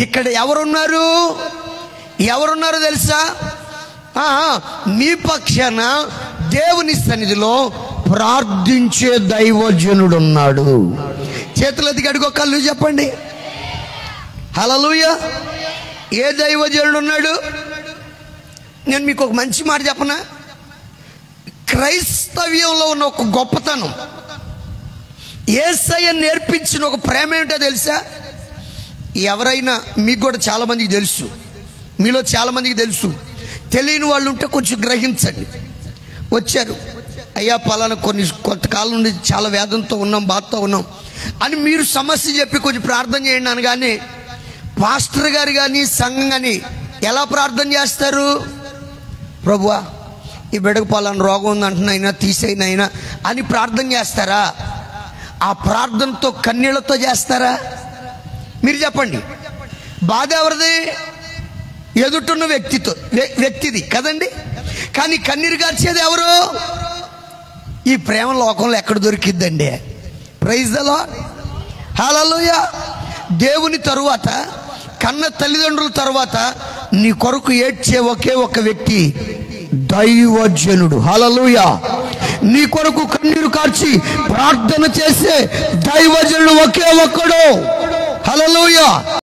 ఇక్కడ ఎవరున్నారు ఎవరున్నారో తెలుసా ఆ, మీ పక్షాన దేవుని సన్నిధిలో ప్రార్థించే దైవజనుడు ఉన్నాడు చేతులు ఎత్తి అడుగు కళ్ళు చెప్పండి హలలుయ ఏ దైవజనుడు ఉన్నాడు నేను మీకు ఒక మంచి మాట చెప్పనా క్రైస్తవ్యంలో ఉన్న ఒక గొప్పతనం ఏసయ్య నేర్పించిన ఒక ప్రేమ ఏంటో తెలుసా ఎవరైనా మీకు కూడా చాలా మందికి తెలుసు మీలో చాలా మందికి తెలుసు తెలియని వాళ్ళు ఉంటే కొంచెం గ్రహించండి వచ్చారు అయ్యా పలానా కొన్ని కొంతకాలం నుండి చాలా వేదంతో ఉన్నాం బాధతో ఉన్నాం అని మీరు సమస్య చెప్పి కొంచెం ప్రార్థన చేయండి అనగానే పాస్టర్ గారు కానీ సంఘం కానీ ఎలా ప్రార్థన చేస్తారు ప్రభువా ఈ బిడ్డకు పలానా రోగం ఉంది అంటున్నాయినా తీసేయినైనా అని ప్రార్థన చేస్తారా ఆ ప్రార్థనతో కన్నీళ్లతో చేస్తారా మీరు చెప్పండి బాధ ఎవరిది ఎదుటున్న వ్యక్తితో వ్య- వ్యక్తిది కదండి కానీ కన్నీరు గార్చేది ఎవరు ఈ ప్రేమ లోకంలో ఎక్కడ దొరికిద్దండి ప్రైజ్ దలో హలలుయ దేవుని తరువాత కన్న తల్లిదండ్రుల తరువాత నీ కొరకు ఏడ్చే ఒకే ఒక వ్యక్తి దైవజనుడు హలలుయ నీ కొరకు కన్నీరు కార్చి ప్రార్థన చేసే దైవజనుడు ఒకే ఒక్కడు హలలుయ